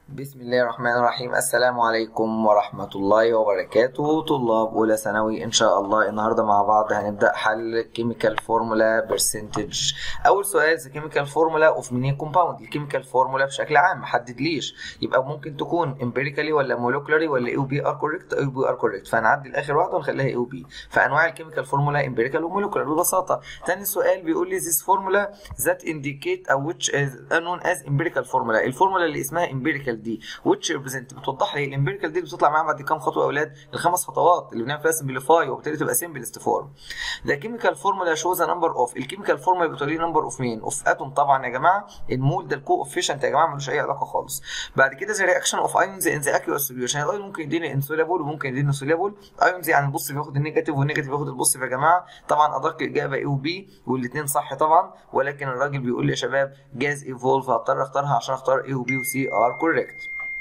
بسم الله الرحمن الرحيم السلام عليكم ورحمة الله وبركاته طلاب أولى ثانوي إن شاء الله النهاردة مع بعض هنبدأ حل كيميكال فورمولا برسنتج أول سؤال the chemical formula of many compound الكيميكال فورمولا بشكل عام محددليش يبقى ممكن تكون empirically ولا molecularly ولا A و B are correct أو A و B are correct فهنعدي لآخر واحدة ونخليها A و B فأنواع الكيميكال فورمولا empirical و molecular ببساطة تاني سؤال بيقول لي this formula that indicate أو which is known as empirical formula الفورمولا اللي اسمها empirical دي which represent بتوضح لي الامبيريكال دي اللي بتطلع معاها بعد كام خطوه يا اولاد الخمس خطوات اللي بنعمل فيها سمبليفاي وبالتالي تبقى سمبلست فورم ذا كيميكال فورمولا شوز نمبر اوف الكيميكال فورمولا بتقول لي نمبر اوف مين اوف اتوم طبعا يا جماعه المول ده الكو اوفيشنت يا جماعه ملوش اي علاقه خالص بعد كده ذا رياكشن اوف ايونز ان ذا اكيوس سوليوشن الايون ممكن يديني انسولابل وممكن يديني سولابل ايونز يعني البص بياخد النيجاتيف والنيجاتيف بياخد البوزيتيف يا جماعه طبعا ادق الاجابه اي وبي والاثنين صح طبعا ولكن الراجل بيقول لي يا شباب جاز ايفولف هضطر اختارها عشان اختار اي وبي وسي ار كوريكت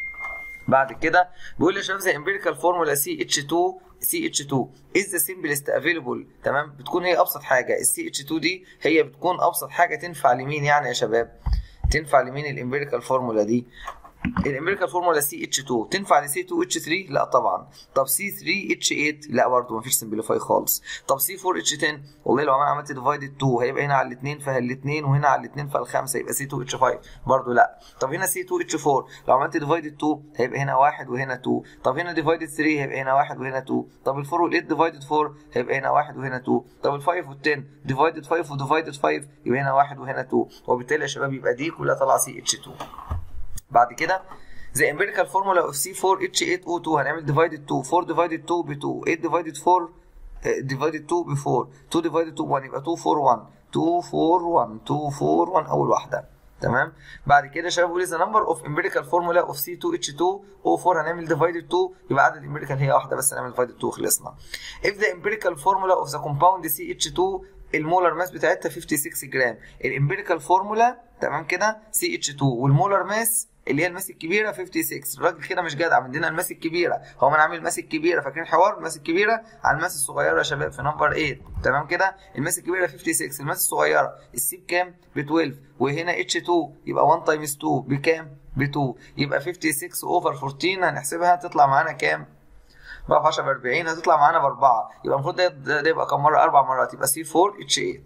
بعد كده بيقول لي يا شباب زي امبيريكال فورمولا سي اتش 2 سي اتش 2 از ذا سمبلست افيلبل تمام بتكون هي ابسط حاجه السي اتش 2 دي هي بتكون ابسط حاجه تنفع لمين يعني يا شباب تنفع لمين الامبيريكال فورمولا دي الامريكان فورمولا سي اتش 2 تنفع لسي 2 اتش 3 لا طبعا طب سي 3 اتش 8 لا برضه مفيش سمبليفاي خالص طب سي 4 اتش 10 والله لو انا عملت ديفايدد 2 هيبقى هنا على الاثنين فالاثنين وهنا على الاثنين فالخمسه يبقى سي 2 اتش 5 برضه لا طب هنا سي 2 اتش 4 لو عملت ديفايدد 2 هيبقى هنا 1 وهنا 2 طب هنا ديفايدد 3 هيبقى هنا 1 وهنا 2 طب ال 4 وال 8 ديفايدد 4 هيبقى هنا 1 وهنا 2 طب ال 5 وال 10 ديفايدد 5 وديفايدد 5 يبقى هنا 1 وهنا 2 وبالتالي يا شباب يبقى دي كلها طالعه سي اتش 2 بعد كده the empirical formula of C4H8O2 هنعمل divided 2 4 divided 2 ب 2 8 divided 4 divided 2 ب 4 2 divided 2 ب 1 يبقى 2 4 1 2 4 1 2 4 1 اول واحده تمام بعد كده يا شباب بيقول the number of empirical formula of C2H2O4 هنعمل divided 2 يبقى عدد الامبيريكال هي واحده بس هنعمل divided 2 خلصنا if the empirical formula of the compound CH2 المولر ماس بتاعتها 56 جرام الامبيريكال فورمولا تمام كده سي اتش 2 والمولر ماس اللي هي الماس الكبيره 56 الراجل كده مش جدع مدينا الماس الكبيره هو انا عامل الماس الكبيره فاكرين الحوار الماس الكبيره على الماس الصغيره يا شباب في نمبر 8 تمام كده الماس الكبيره 56 الماس الصغيره السي بكام ب 12 وهنا اتش 2 يبقى 1 تايمز 2 بكام ب 2 يبقى 56 اوفر 14 هنحسبها تطلع معانا كام بقى في 10 ب 40 هتطلع معانا باربعه يبقى المفروض ده, ده يبقى كم مره اربع مرات يبقى سي 4 اتش 8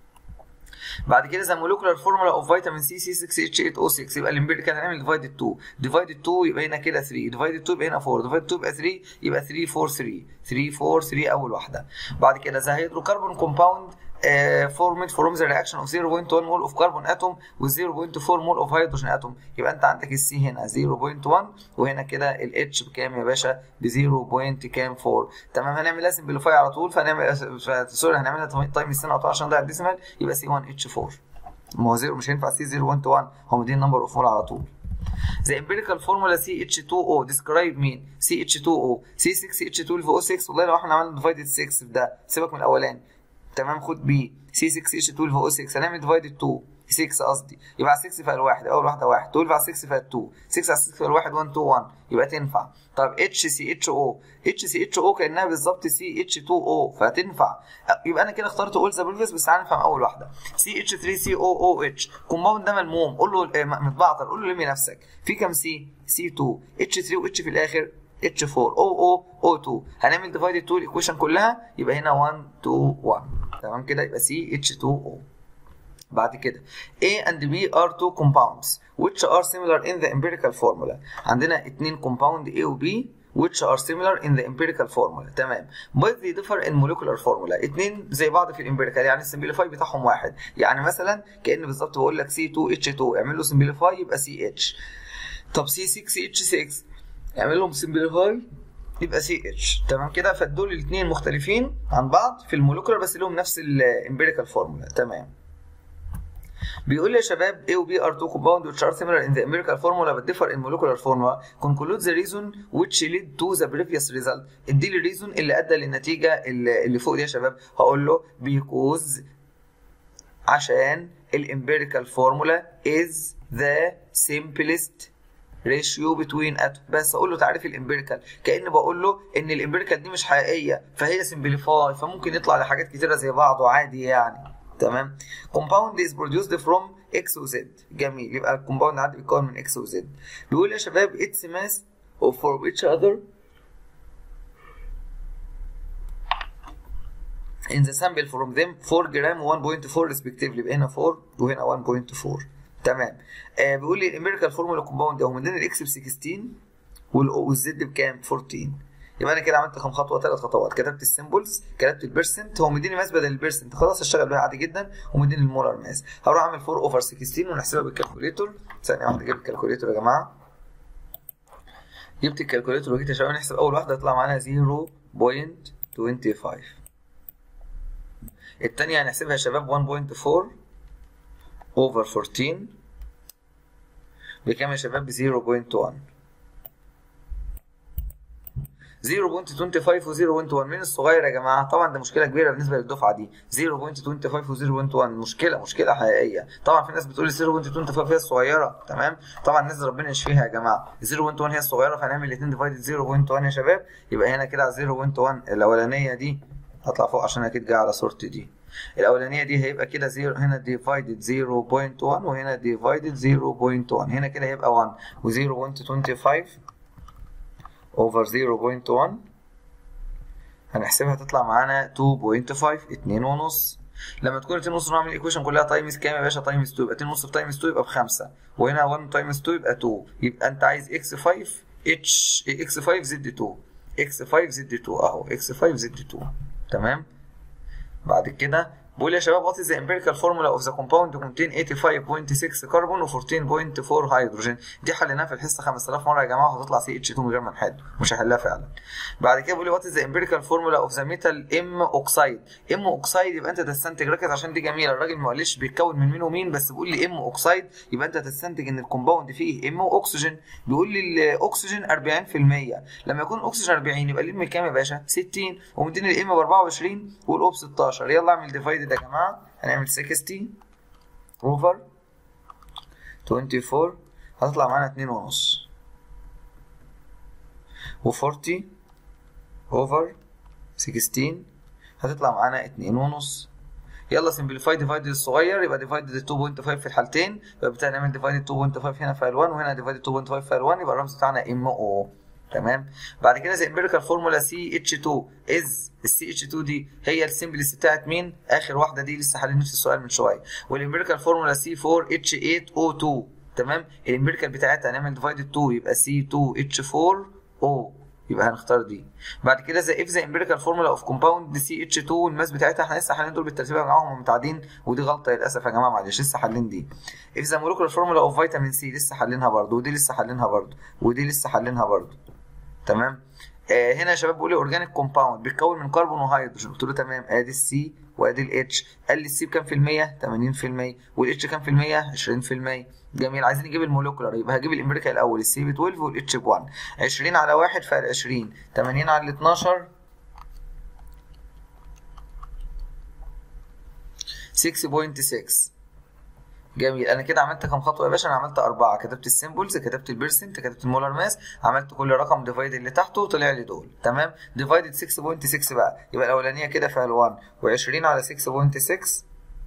بعد كده ذا مولكيولار فورمولا اوف فيتامين سي سي 6 اتش 8 او 6 يبقى الامبيريكال هنعمل ديفايدد 2 ديفايدد 2 يبقى هنا كده 3 ديفايدد 2 يبقى هنا 4 ديفايدد 2 يبقى 3 يبقى 3 4 3 3 4 3 اول واحده بعد كده ذا هيدروكربون كومباوند formed from the reaction of 0.1 mole of carbon atom with 0.4 mole of hydrogen atom يبقى انت عندك السي هنا 0.1 وهنا كده الاتش بكام يا باشا ب 0. كام 4 تمام هنعملها سمبليفاي على طول فهنعمل سوري هنعملها تايم السنه على طول عشان نضيع الديسيمال يبقى سي 1 اتش 4 ما هو 0 مش هينفع سي 0 1 1 هو مدين نمبر اوف مول على طول The empirical formula CH2O describe مين؟ CH2O C6H12O6 والله لو احنا عملنا divided 6 في ده سيبك من الاولاني تمام خد بي سي 6 اتش 12 او 6 هنعمل ديفايدد 2 6 قصدي يبقى على 6 فيها الواحد اول واحده 1 12 على 6 فيها 2 6 على 6 فيها الواحد 1 2 1 يبقى تنفع طب اتش سي اتش او اتش سي اتش او كانها بالظبط سي اتش 2 او فهتنفع يبقى انا كده اخترت اول ذا بريفيس بس تعالى نفهم اول واحده سي اتش 3 سي او او اتش كومباوند ده ملموم قول له متبعتر قول له لمي نفسك في كام سي سي 2 اتش 3 واتش في الاخر اتش 4 او او او 2 هنعمل ديفايدد 2 الايكويشن كلها يبقى هنا 1 2 1 تمام كده يبقى سي اتش 2 او بعد كده A and B are two compounds which are similar in the empirical formula عندنا اتنين compound A و B which are similar in the empirical formula تمام but they differ in molecular formula اتنين زي بعض في الامبيريكال يعني السمبليفاي بتاعهم واحد يعني مثلا كأن بالظبط بقول لك C2H2 اعمل له سمبليفاي يبقى CH طب C6H6 اعمل لهم سمبليفاي يبقى سي اتش تمام كده فدول الاثنين مختلفين عن بعض في المولكولر بس لهم نفس الامبيريكال فورمولا تمام بيقول لي يا شباب A و B are two compound which are similar in the empirical formula but differ in molecular formula conclude the reason which led to the previous result ادي لي الريزون اللي ادى للنتيجه اللي فوق دي يا شباب هقول له because عشان الامبيريكال فورمولا is the simplest ريشيو بتوين اتوم بس اقول له تعريف الامبيريكال كان بقول له ان الامبيريكال دي مش حقيقيه فهي سمبليفاي فممكن يطلع لحاجات كتيره زي بعضه عادي يعني تمام كومباوند از بروديوسد فروم اكس وزد جميل يبقى الكومباوند عندي بيتكون من اكس وزد بيقول يا شباب اتس ماس of for each other in the sample from them 4 جرام و 1.4 respectively يبقى هنا 4 وهنا 1.4 تمام آه بيقول لي الامريكال فورمولا كومباوند اهو مديني الاكس ب 16 والزد بكام 14 يبقى انا كده عملت كام خطوه ثلاث خطوات كتبت السيمبلز كتبت البيرسنت هو مديني ماس بدل البيرسنت خلاص اشتغل بيها عادي جدا ومديني المولر ماس هروح اعمل 4 اوفر 16 ونحسبها بالكالكوليتور ثانيه واحده اجيب الكالكوليتور يا جماعه جبت الكالكوليتور وجيت يا شباب نحسب اول واحده هتطلع معانا 0.25 الثانيه هنحسبها يا شباب 1.4 اوفر 14 بكام يا شباب ب 0.1 0.25 و 0.1 مين الصغير يا جماعه طبعا ده مشكله كبيره بالنسبه للدفعه دي 0.25 و 0.1 مشكله مشكله حقيقيه طبعا في ناس بتقول 0.25 هي الصغيره تمام طبعا الناس ربنا يشفيها يا جماعه 0.1 هي الصغيره فهنعمل الاثنين ديفايد 0.1 يا شباب يبقى هنا كده على 0.1 الاولانيه دي هطلع فوق عشان اكيد جايه على صورتي دي الاولانيه دي هيبقى كده 0 هنا ديفايدد 0.1 وهنا ديفايدد 0.1 هنا كده هيبقى 1 و 0.25 over 0.1 هنحسبها تطلع معانا 2.5 2 ونص لما تكون 2 ونص نعمل الايكويشن كلها تايمز كام يا باشا تايمز 2 يبقى 2 ونص في تايمز 2 يبقى بخمسة وهنا 1 تايمز 2 يبقى 2 يبقى انت عايز اكس 5 اتش اكس 5 زد 2 اكس 5 زد 2 اهو اكس 5 زد 2 تمام بعد كده بقول يا شباب what is the empirical formula of the compound to contain 85.6 كربون و 14.4 هيدروجين دي حليناها في الحصه 5000 مره يا جماعه وهتطلع سي اتش 2 من غير ما نحل مش هحلها فعلا بعد كده بيقول لي what is the empirical formula of the metal ام اوكسايد ام اوكسايد يبقى انت تستنتج ركز عشان دي جميله الراجل ما قاليش بيتكون من مين ومين بس بيقول لي ام اوكسايد يبقى انت تستنتج ان الكومباوند فيه ام واكسجين بيقول لي الاكسجين 40% لما يكون الاكسجين 40 يبقى الام كام يا باشا 60 ومديني الام ب 24 والاو ب 16 يلا اعمل ديفايد ده يا جماعه هنعمل 60 اوفر 24 هتطلع معانا 2 ونص و40 اوفر 16 هتطلع معانا 2 ونص يلا سمبليفاي ديفايد الصغير يبقى ديفايد 2.5 في الحالتين يبقى بتاع نعمل ديفايد 2.5 هنا في ال1 وهنا ديفايد 2.5 في ال1 يبقى الرمز بتاعنا ام او تمام بعد كده زي امبيريكال فورمولا سي اتش 2 از السي اتش 2 دي هي السمبلس بتاعت مين اخر واحده دي لسه حالين نفس السؤال من شويه والامبيريكال فورمولا سي 4 اتش 8 او 2 تمام الامبيريكال بتاعتها هنعمل ديفايد 2 يبقى سي 2 اتش 4 او يبقى هنختار دي بعد كده زي اف زي امبيريكال فورمولا اوف كومباوند سي اتش 2 الماس بتاعتها احنا لسه حالين دول بالترتيب يا جماعه هم متعادين ودي غلطه للاسف يا جماعه معلش لسه حالين دي اف زي مولكيولار فورمولا اوف فيتامين سي لسه حالينها برضه ودي لسه حالينها برضه ودي لسه حالينها برضه تمام آه هنا يا شباب بيقول لي اورجانيك كومباوند بيتكون من كربون وهيدروجين قلت له تمام ادي السي وادي الاتش قال لي السي بكام في المية 80% والاتش كام في المية 20% جميل عايزين نجيب الموليكولار يبقى هجيب الامريكا الاول السي ب 12 والاتش ب 1 20 على 1 فال 20 80 على 12 6.6 جميل انا كده عملت كام خطوه يا باشا انا عملت اربعه كتبت السيمبلز كتبت البيرسنت كتبت المولر ماس عملت كل رقم ديفايد اللي تحته طلع لي دول تمام ديفايدد 6.6 بقى يبقى الاولانيه كده فيها ال1 و20 على 6.6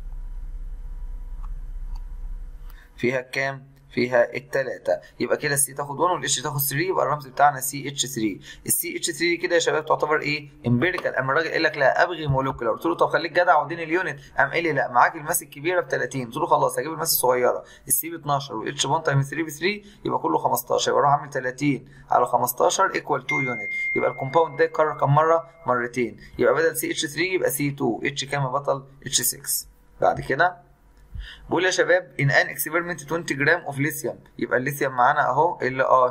فيها كام فيها التلاتة يبقى كده السي تاخد 1 والاتش تاخد 3 يبقى الرمز بتاعنا سي اتش 3 السي اتش 3 كده يا شباب تعتبر ايه امبيريكال اما الراجل قال لك لا ابغي مولكيولار قلت له طب خليك جدع واديني اليونت قام قال لي لا معاك الماس الكبيره ب 30 قلت له خلاص هجيب الماس الصغيره السي ب 12 والاتش 1 تايمز 3 ب 3 يبقى كله 15 يبقى اروح اعمل 30 على 15 ايكوال 2 يونت يبقى الكومباوند ده يتكرر كم مره مرتين يبقى بدل سي اتش 3 يبقى سي 2 اتش كام يا بطل اتش 6 بعد كده بقول يا شباب ان ان اكسبيرمنت 20 جرام اوف ليثيوم يبقى الليثيوم معانا اهو ال اي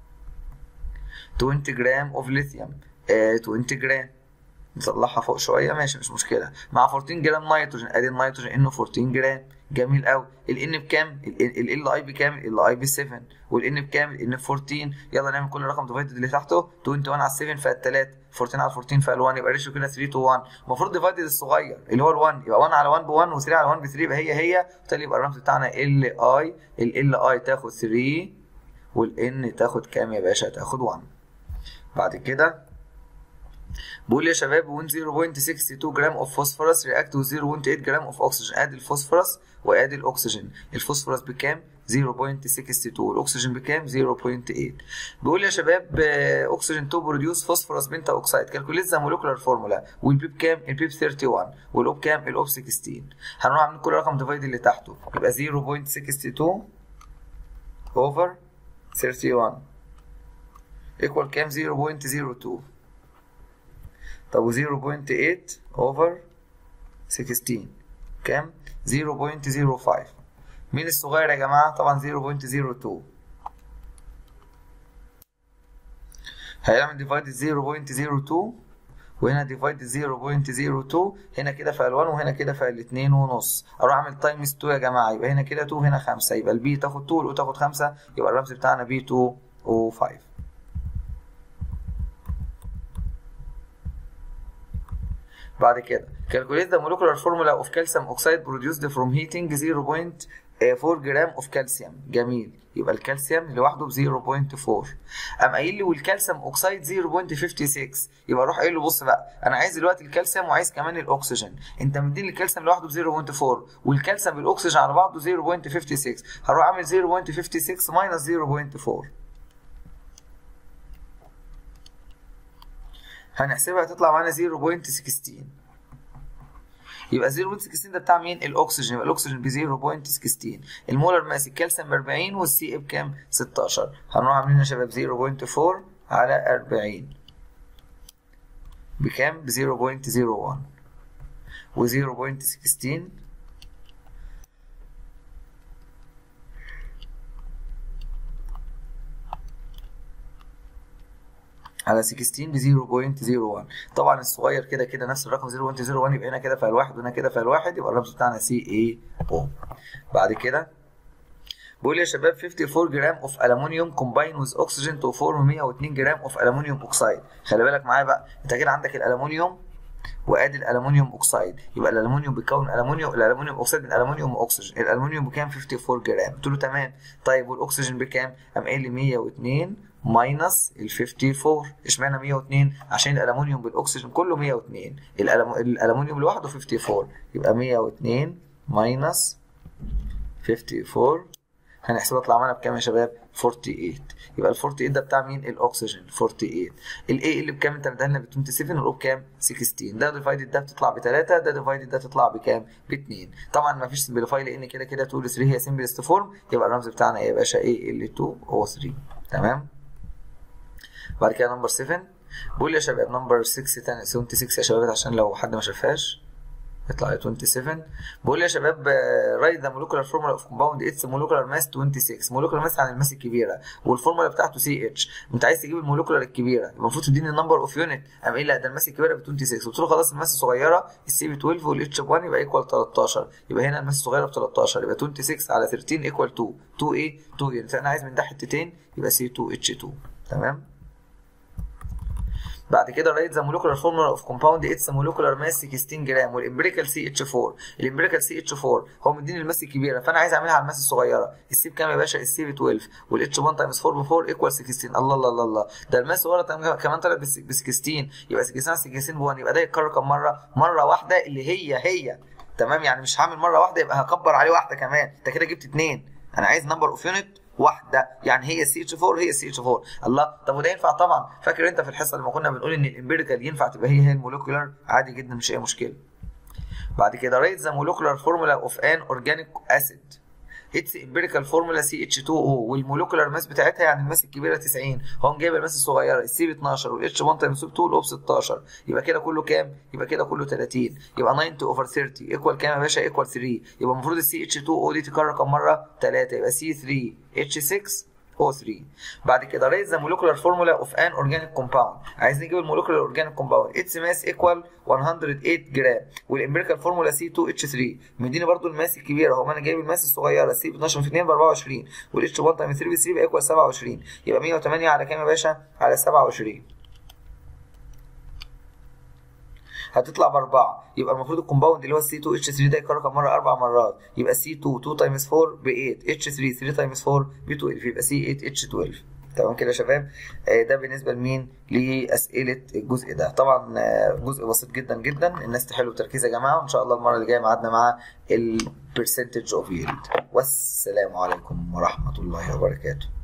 20 جرام اوف ليثيوم 20 جرام نطلعها فوق شويه ماشي مش مشكله مع 14 جرام نيتروجين ادي النيتروجين انه 14 جرام جميل قوي الان بكام ال اي بكام ال اي ب 7 والان بكام الان ب 14 يلا نعمل كل رقم ديفايدد اللي تحته 21 على 7 فال 3 14 على 14 فال 1 يبقى ريشيو كده 3 تو 1 المفروض ديفايدد الصغير اللي هو ال 1 يبقى 1 على 1 ب 1 و3 على 1 ب 3 يبقى هي هي بالتالي يبقى الرمز بتاعنا ال اي ال اي تاخد 3 والان تاخد كام يا باشا تاخد 1 بعد كده بيقول يا شباب وين 0.62 جرام اوف فوسفورس رياكت و 0.8 جرام اوف اكسجين ادي الفوسفورس وادي الاكسجين الفوسفورس بكام 0.62 الاكسجين بكام 0.8 بيقول يا شباب اكسجين 2 بروديوس فوسفورس بنتا اوكسايد كالكوليت ذا مولكيولار فورمولا والبي بكام البي ب 31 والاو بكام الاو ب 16 هنروح عاملين كل رقم ديفايد اللي تحته يبقى 0.62 اوفر 31 ايكوال كام 0.02 طب و 0.8 اوفر 16 كام 0.05 مين الصغير يا جماعه طبعا 0.02 هيعمل ديفايد 0.02 وهنا ديفايد 0.02 هنا كده في ال1 وهنا كده في ال2 ونص اروح اعمل تايمز 2 يا جماعه يبقى هنا كده 2 هنا 5 يبقى البي تاخد 2 والاو تاخد 5 يبقى الرمز بتاعنا بي 2 و5 بعد كده calculate the molecular formula of calcium oxide produced from heating 0.4 جرام of calcium جميل يبقى الكالسيوم لوحده ب 0.4 قام قايل لي والكالسيوم اوكسيد 0.56 يبقى اروح قايل له بص بقى انا عايز دلوقتي الكالسيوم وعايز كمان الاكسجين انت مديني الكالسيوم لوحده ب 0.4 والكالسيوم بالاكسجين على بعضه 0.56 هروح اعمل 0.56 ماينس 0.4 هنحسبها تطلع معانا 0.16 يبقى 0.16 ده بتاع مين؟ الاكسجين يبقى الاكسجين ب 0.16 المولر ماس الكالسيوم ب 40 والسي اي بكام؟ 16 هنروح عاملين يا شباب 0.4 على 40 بكام؟ ب 0.01 و 0.16 على 16 ب 0.01 طبعا الصغير كده كده نفس الرقم 0.01 يبقى هنا كده في الواحد وهنا كده في الواحد يبقى الرمز بتاعنا سي اي او بعد كده بيقول يا شباب 54 جرام اوف الومنيوم كومباين ويز اوكسجين تو فورم 102 جرام اوف الومنيوم اوكسايد خلي بالك معايا بقى انت كده عندك الالومنيوم وادي الالومنيوم اوكسايد يبقى الالومنيوم بيكون الومنيوم الالومنيوم اوكسيد من الومنيوم واكسجين الالومنيوم بكام 54 جرام قلت له تمام طيب والاكسجين بكام قام قايل لي 102 ماينس ال 54 اشمعنى 102 عشان الالومنيوم بالاكسجين كله 102 الالومنيوم لوحده 54 يبقى 102 ماينس 54 هنحسبها تطلع معانا بكام يا شباب 48 يبقى ال 48 ده بتاع مين الاكسجين 48 الاي اللي بكام انت مديها لنا ب 27 والاو بكام 16 ده ديفايدد ده بتطلع ب 3 ده ديفايدد ده تطلع بكام ب 2 طبعا ما فيش سمبليفاي لان كده كده 2 ل 3 هي سمبلست فورم يبقى الرمز بتاعنا ايه يا باشا ايه ال 2 او 3 تمام بعد كده نمبر 7 بقول يا شباب نمبر 6 76 يا شباب عشان لو حد ما شافهاش يطلع 27 بقول يا شباب رايت ذا مولكيولار فورمولا اوف كومباوند اتس مولكيولار ماس 26 مولكيولار ماس عن الماس الكبيره والفورمولا بتاعته سي اتش انت عايز تجيب المولكيولار الكبيره يبقى المفروض تديني النمبر اوف يونت قام قايل لا ده الماس الكبيره ب 26 قلت له خلاص الماس الصغيره السي ب 12 والاتش ب 1 يبقى ايكوال 13 يبقى هنا الماس الصغيره ب 13 يبقى 26 على 13 ايكوال 2 2 ايه 2 يونت انا عايز من ده حتتين يبقى سي 2 اتش 2 تمام بعد كده رايت ذا مولكيولار فورمولا اوف كومباوند اتس مولكيولار ماس 16 جرام والامبريكال سي اتش 4 الامبريكال سي اتش 4 هو مديني الماس الكبيره فانا عايز اعملها على الماس الصغيره السي بكام يا باشا السي ب 12 والاتش 1 تايمز 4 ب 4 ايكوال 16 الله الله الله الله ده الماس الصغيره كمان طلعت ب 16 يبقى 16 على 16 ب 1 يبقى ده يتكرر كم مره مره واحده اللي هي هي تمام يعني مش هعمل مره واحده يبقى هكبر عليه واحده كمان انت كده جبت اثنين انا عايز نمبر اوف يونت واحده يعني هي سي اتش 4 هي سي اتش 4 الله طب وده ينفع طبعا فاكر انت في الحصه لما كنا بنقول ان الامبيريكال ينفع تبقى هي هي المولكيولار عادي جدا مش اي مشكله بعد كده ريت ذا مولكيولار فورمولا اوف ان اورجانيك اسيد اتس امبيريكال فورمولا سي اتش 2 او والمولكيولار ماس بتاعتها يعني الماس الكبيره 90 هو جايب الماس الصغيره السي ب 12 والاتش 1 تايمز 2 الاو ب 16 يبقى كده كله كام؟ يبقى كده كله 30 يبقى 90 اوفر 30 ايكوال كام يا باشا؟ ايكوال 3 يبقى المفروض السي اتش 2 او دي تكرر كام مره؟ 3 يبقى سي 3 اتش 6 O3 بعد كده raise the molecular formula of an organic compound عايزين نجيب المولكيولار organic compound its mass equal 108 جرام والامبيريكال فورمولا C2H3 مديني برضو الماس الكبيره هو انا جايب الماس الصغيره C ب 12 في 2 ب 24 والاتش 1 تايم 3 ب 3 يبقى ايكوال 27 يبقى 108 على كام يا باشا؟ على 27 هتطلع باربعه يبقى المفروض الكومباوند اللي هو السي 2 اتش 3 ده يتكرر كم مره اربع مرات يبقى سي 2 2 تايمز 4 ب 8 اتش 3 3 تايمز 4 ب 12 يبقى سي 8 اتش 12 تمام كده يا شباب آه، ده بالنسبه لمين لاسئله الجزء ده طبعا آه، جزء بسيط جدا جدا الناس تحلوا بتركيز يا جماعه وان شاء الله المره اللي جايه ميعادنا مع البرسنتج اوف يلد والسلام عليكم ورحمه الله وبركاته